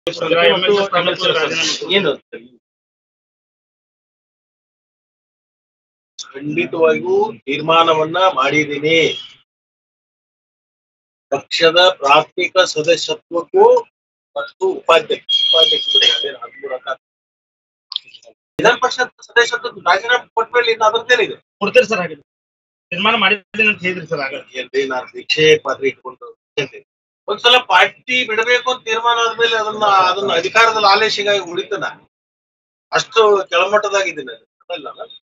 ಏನು ಖಂಡಿತವಾಗಿಯೂ ತೀರ್ಮಾನವನ್ನ ಮಾಡಿದ್ದೀನಿ ಪಕ್ಷದ ಪ್ರಾಥಮಿಕ ಸದಸ್ಯತ್ವಕ್ಕೂ ಮತ್ತು ಉಪಾಧ್ಯಕ್ಷ ಉಪಾಧ್ಯಕ್ಷ ಹದಿಮೂರ ವಿಧಾನ ಪರಿಷತ್ ಸದಸ್ಯತ್ವ ರಾಜೀನಾಮೆ ಕೊಟ್ಮೇಲೆ ಇನ್ನು ಅದ್ರದ್ದೇನಿದೆ ಕೊಡ್ತೀರಿ ಸರ್ ಹಾಗೆ ತೀರ್ಮಾನ ಮಾಡಿದ್ದೀನಿ ಅಂತ ಹೇಳಿದ್ರಿ ಸರ್ ಆಗ ಏನ್ರಿ ನಾನು ದೀಕ್ಷೆ ಪಾತ್ರ ಇಟ್ಕೊಂಡು ಹೇಳ್ತೀನಿ. ಒಂದ್ಸಲ ಪಾರ್ಟಿ ಬಿಡಬೇಕು ಅಂತ ತೀರ್ಮಾನ ಆದ್ಮೇಲೆ ಅದನ್ನ ಅದನ್ನ ಅಧಿಕಾರದಲ್ಲಿ ಆಲೇಶಿಗಾಗಿ ಉಳಿತನ ಅಷ್ಟು ಕೆಳಮಟ್ಟದಾಗಿದ್ದೀನಿ ಅದಲ್ಲ